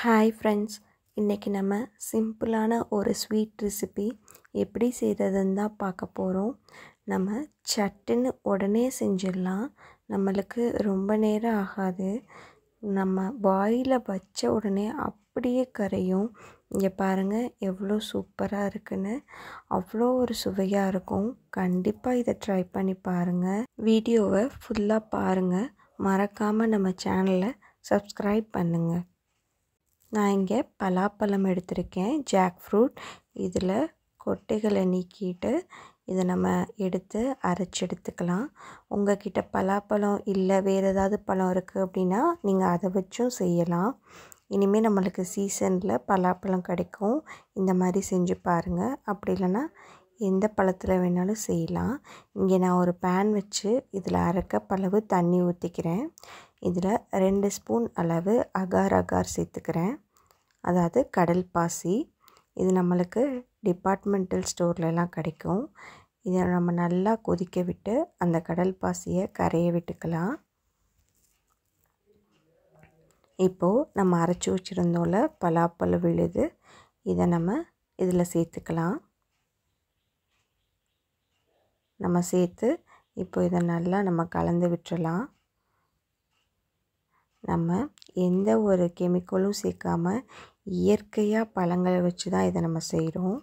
hi friends இன்றைக்கி நம்ம சிம்பிளான ஒரு ஸ்வீட் ரெசிபி எப்படி செய்கிறதுன்னு தான் பார்க்க போகிறோம் நம்ம சட்டுன்னு உடனே செஞ்சிடலாம் நம்மளுக்கு ரொம்ப நேரம் ஆகாது நம்ம வாயில் வச்ச உடனே அப்படியே கரையும் இங்கே பாருங்கள் எவ்வளோ சூப்பராக இருக்குன்னு அவ்வளோ ஒரு சுவையாக இருக்கும் கண்டிப்பாக இதை ட்ரை பண்ணி பாருங்கள் வீடியோவை ஃபுல்லாக பாருங்கள் மறக்காமல் நம்ம சேனலை சப்ஸ்கிரைப் பண்ணுங்கள் நான் இங்கே பலாப்பழம் எடுத்திருக்கேன் ஜாக் ஃப்ரூட் இதில் கொட்டைகளை நீக்கிட்டு இதை நம்ம எடுத்து அரைச்சி எடுத்துக்கலாம் உங்ககிட்ட பலாப்பழம் இல்லை வேறு ஏதாவது பழம் இருக்குது அப்படின்னா நீங்கள் அதை வச்சும் செய்யலாம் இனிமேல் நம்மளுக்கு சீசனில் பலாப்பழம் கிடைக்கும் இந்த மாதிரி செஞ்சு பாருங்கள் அப்படி இல்லைன்னா எந்த பழத்தில் வேணாலும் செய்யலாம் இங்கே நான் ஒரு பேன் வச்சு இதில் அரைக்க பளவு தண்ணி ஊற்றிக்கிறேன் இதில் ரெண்டு ஸ்பூன் அளவு அகார் அகார் சேர்த்துக்கிறேன் அதாவது கடல் பாசி இது நம்மளுக்கு டிபார்ட்மெண்டல் ஸ்டோர்லலாம் கிடைக்கும் இதை நம்ம நல்லா கொதிக்க விட்டு அந்த கடல் பாசியை கரைய விட்டுக்கலாம் இப்போது நம்ம அரைச்சி வச்சுருந்தோம்ல பலாப்பழம் விழுது இதை நம்ம இதில் சேர்த்துக்கலாம் நம்ம சேர்த்து இப்போ இதை நல்லா நம்ம கலந்து விட்டுறலாம் நம்ம எந்த ஒரு கெமிக்கலும் சேர்க்காம இயற்கையாக பழங்களை வச்சு தான் இதை நம்ம செய்கிறோம்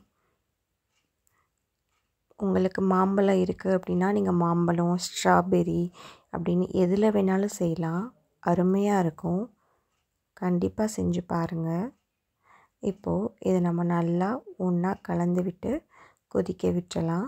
உங்களுக்கு மாம்பழம் இருக்குது அப்படின்னா நீங்கள் மாம்பழம் ஸ்ட்ராபெரி அப்படின்னு எதில் வேணாலும் செய்யலாம் அருமையாக இருக்கும் கண்டிப்பாக செஞ்சு பாருங்கள் இப்போது இதை நம்ம நல்லா ஒன்றா கலந்து விட்டு கொதிக்க விட்டுறலாம்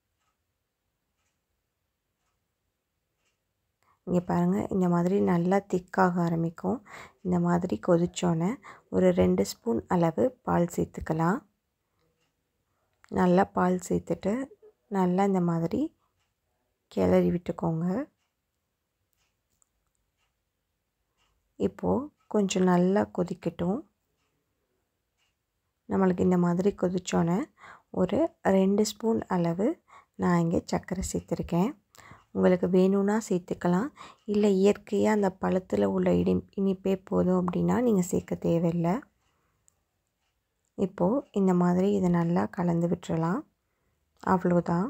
இங்கே பாருங்கள் இந்த மாதிரி நல்லா திக்காக ஆரம்பிக்கும் இந்த மாதிரி கொதித்தோன்னே ஒரு ரெண்டு ஸ்பூன் அளவு பால் சேர்த்துக்கலாம் நல்லா பால் சேர்த்துட்டு நல்லா இந்த மாதிரி கிளறி விட்டுக்கோங்க இப்போது கொஞ்சம் நல்லா கொதிக்கட்டும் நம்மளுக்கு இந்த மாதிரி கொதித்தோன்னே ஒரு ரெண்டு ஸ்பூன் அளவு நான் இங்கே சர்க்கரை சேர்த்துருக்கேன் உங்களுக்கு வேணும்னா சேர்த்துக்கலாம் இல்லை இயற்கையாக அந்த பழத்தில் உள்ள இனி இனிப்பே போதும் அப்படின்னா நீங்கள் சேர்க்க தேவையில்லை இப்போது இந்த மாதிரி இதை நல்லா கலந்து விட்டுறலாம் அவ்வளோதான்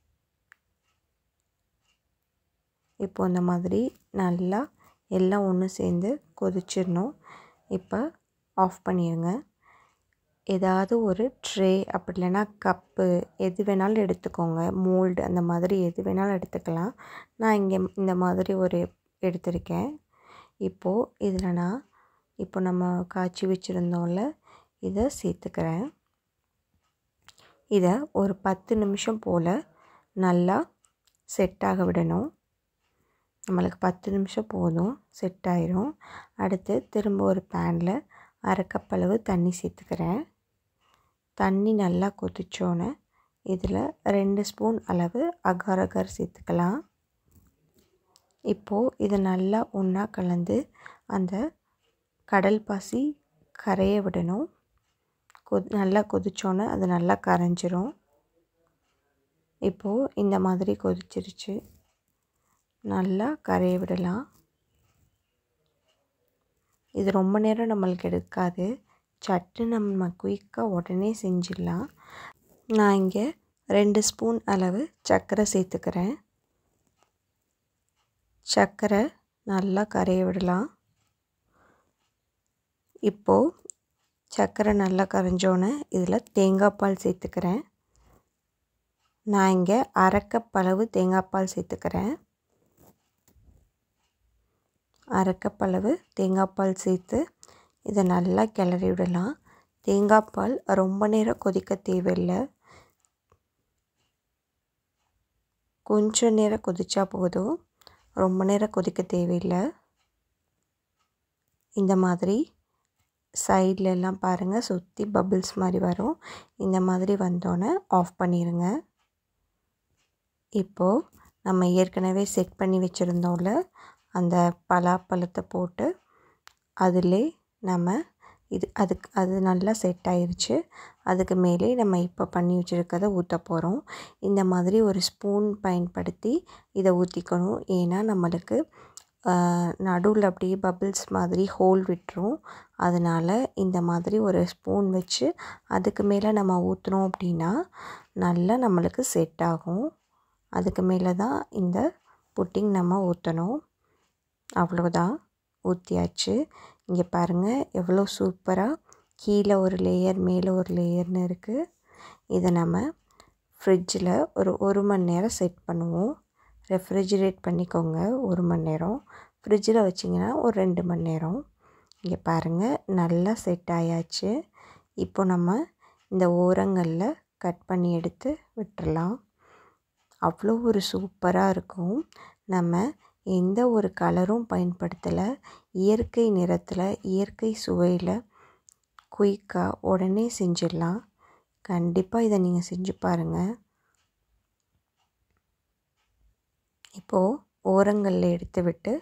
இப்போ இந்த மாதிரி நல்லா எல்லாம் ஒன்று சேர்ந்து கொதிச்சிடணும் இப்போ ஆஃப் பண்ணிடுங்க ஏதாவது ஒரு ட்ரே அப்படி இல்லைன்னா கப்பு எது வேணாலும் எடுத்துக்கோங்க மோல்டு அந்த மாதிரி எது வேணாலும் எடுத்துக்கலாம் நான் இங்கே இந்த மாதிரி ஒரு எடுத்திருக்கேன் இப்போது இதில் நான் இப்போ நம்ம காய்ச்சி வச்சுருந்தோம்ல இதை சேர்த்துக்கிறேன் இதை ஒரு பத்து நிமிஷம் போல் நல்லா செட்டாக விடணும் நம்மளுக்கு பத்து நிமிஷம் போதும் செட் ஆயிரும் அடுத்து திரும்ப ஒரு பேனில் அரை கப் அளவு தண்ணி சேர்த்துக்கிறேன் தண்ணி நல்லா கொதிச்சோன்னே இதில் ரெண்டு ஸ்பூன் அளவு அகார் அகார் சேர்த்துக்கலாம் இப்போது இதை நல்லா ஒன்றா கலந்து அந்த கடல் பாசி கரைய விடணும் கொதி நல்லா கொதிச்சோன்னே அது நல்லா கரைஞ்சிரும் இப்போது இந்த மாதிரி கொதிச்சிருச்சு நல்லா கரைய விடலாம் இது ரொம்ப நேரம் நம்மளுக்கு எடுக்காது சட்டு நம்ம குயிக்காக உடனே செஞ்சிடலாம் நான் இங்கே ரெண்டு ஸ்பூன் அளவு சர்க்கரை சேர்த்துக்கிறேன் சர்க்கரை நல்லா கரைய விடலாம் இப்போது சர்க்கரை நல்லா கரைஞ்சோன்னே இதில் தேங்காய் பால் சேர்த்துக்கிறேன் நான் இங்கே அரைக்கப் அளவு தேங்காய் பால் சேர்த்துக்கிறேன் அரைக்கப் அளவு தேங்காய் பால் சேர்த்து இதை நல்லா கிளறி விடலாம் தேங்காய் பால் ரொம்ப நேரம் கொதிக்க தேவையில்லை கொஞ்சம் நேரம் கொதிச்சா போதும் ரொம்ப நேரம் கொதிக்க தேவையில்லை இந்த மாதிரி சைடில் எல்லாம் பாருங்கள் சுற்றி பபிள்ஸ் மாதிரி வரும் இந்த மாதிரி வந்தோடனே ஆஃப் பண்ணிடுங்க இப்போது நம்ம ஏற்கனவே செட் பண்ணி வச்சுருந்தோம்ல அந்த பலாப்பழத்தை போட்டு அதிலே நம்ம இது அதுக்கு அது நல்லா செட் ஆயிடுச்சு அதுக்கு மேலே நம்ம இப்போ பண்ணி வச்சுருக்கதை ஊற்ற போகிறோம் இந்த மாதிரி ஒரு ஸ்பூன் பயன்படுத்தி இதை ஊற்றிக்கணும் ஏன்னா நம்மளுக்கு நடுவில் அப்படியே பபிள்ஸ் மாதிரி ஹோல் விட்டுரும் அதனால் இந்த மாதிரி ஒரு ஸ்பூன் வச்சு அதுக்கு மேலே நம்ம ஊற்றுனோம் அப்படின்னா நல்லா நம்மளுக்கு செட் ஆகும் அதுக்கு மேலே தான் இந்த புட்டிங் நம்ம ஊற்றணும் அவ்வளோதான் ஊற்றியாச்சு இங்கே பாருங்கள் எவ்வளோ சூப்பராக கீழே ஒரு லேயர் மேலே ஒரு லேயர்னு இருக்குது இதை நம்ம ஃப்ரிட்ஜில் ஒரு ஒரு மணி நேரம் செட் பண்ணுவோம் ரெஃப்ரிஜிரேட் பண்ணிக்கோங்க ஒரு மணி நேரம் ஃப்ரிட்ஜில் வச்சிங்கன்னா ஒரு ரெண்டு மணி நேரம் இங்கே பாருங்கள் நல்லா செட் ஆயாச்சு இப்போ நம்ம இந்த ஓரங்களில் கட் பண்ணி எடுத்து விட்டுறலாம் அவ்வளோ ஒரு சூப்பராக இருக்கும் நம்ம எந்த ஒரு கலரும் பயன்படுத்தலை இயற்கை நிறத்தில் இயற்கை சுவையில் குயிக்காக உடனே செஞ்சிடலாம் கண்டிப்பாக இதை நீங்கள் செஞ்சு பாருங்கள் இப்போது ஓரங்களில் எடுத்து விட்டு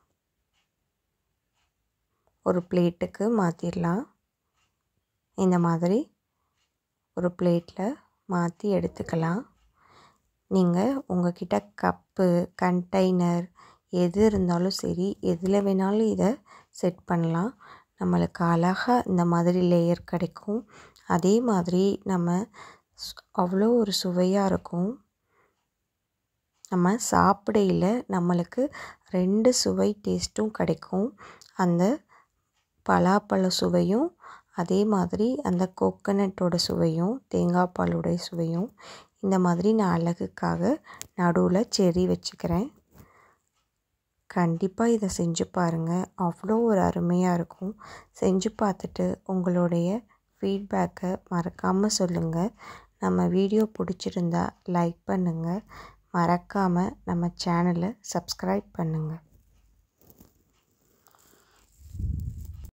ஒரு பிளேட்டுக்கு மாற்றிடலாம் இந்த மாதிரி ஒரு பிளேட்டில் மாற்றி எடுத்துக்கலாம் நீங்கள் உங்ககிட்ட கப்பு கண்டெய்னர் எது இருந்தாலும் சரி எதில் வேணாலும் இதை செட் பண்ணலாம் நம்மளுக்கு அழகாக இந்த மாதிரி லேயர் கிடைக்கும் அதே மாதிரி நம்ம அவ்வளோ ஒரு சுவையாக இருக்கும் நம்ம சாப்பிடையில் நம்மளுக்கு ரெண்டு சுவை டேஸ்ட்டும் கிடைக்கும் அந்த பலாப்பழ சுவையும் அதே மாதிரி அந்த கோக்கனட்டோட சுவையும் தேங்காய் பாலுடைய சுவையும் இந்த மாதிரி நான் அழகுக்காக நடுவில் செரி வச்சுக்கிறேன் கண்டிப்பாக இதை செஞ்சு பாருங்கள் அவ்வளோ ஒரு அருமையாக இருக்கும் செஞ்சு பார்த்துட்டு உங்களுடைய ஃபீட்பேக்கை மறக்காமல் சொல்லுங்கள் நம்ம வீடியோ பிடிச்சிருந்தா லைக் பண்ணுங்கள் மறக்காமல் நம்ம சேனலை சப்ஸ்கிரைப் பண்ணுங்கள்